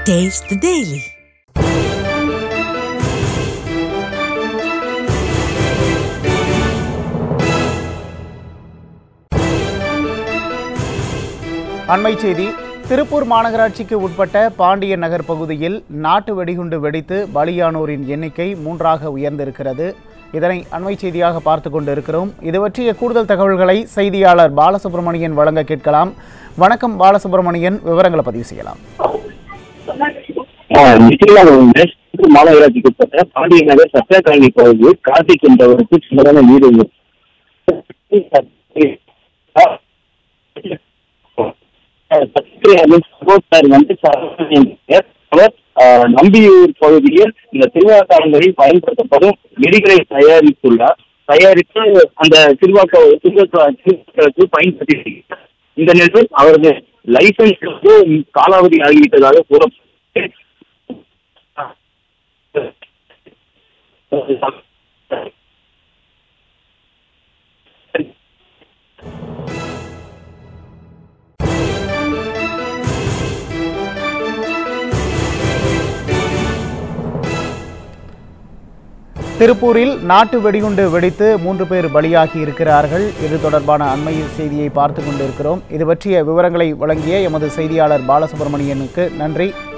Taste the Daily. அண்மை செய்தி திருப்பூர் மாநகராட்சிக்கு உட்பட்ட பாண்டியன் நகர் பகுதியில் நாட்டு வெடிகுண்டு வெடித்து பலியானோரின் எண்ணிக்கை மூன்றாக உயர்ந்திருக்கிறது இதனை அண்மை செய்தியாக பார்த்து கொண்டு இருக்கிறோம் இது பற்றிய கூடுதல் தகவல்களை செய்தியாளர் பாலசுப்ரமணியன் வழங்க கேட்கலாம் வணக்கம் பாலசுப்ரமணியன் விவரங்களை பதிவு செய்யலாம் நிச்சயமாக வந்து திருப்பூர் மாநகராட்சிக்கு உட்பட்ட பாண்டிய நகர் சத்தியா காலனி பகுதியில் கார்த்திக் என்பவருக்கு சிலரான வீடு உள்ளது. பத்திரிகையாளர் சகோதரர் வந்து சரவணன் என்பவர். அவர் ஆஹ், நம்பியூர் பகுதியில் இந்த திருவிழா காலங்களில் பயன்படுத்தப்படும் வெடிகளை தயாரித்துள்ளார் தயாரித்து அந்த திருவாக்க திருவாக்கு பயன்படுத்தி இந்த நிலையில் அவரது லைசன்ஸ் வந்து காலாவதி ஆகிவிட்டதாக கூறப்பட்டு திருப்பூரில் நாட்டு வெடிகுண்டு வெடித்து மூன்று பேர் பலியாகி இருக்கிறார்கள் இது தொடர்பான அண்மை செய்தியை பார்த்து கொண்டிருக்கிறோம் இது பற்றிய விவரங்களை வழங்கிய எமது செய்தியாளர் பாலசுப்ரமணியனுக்கு நன்றி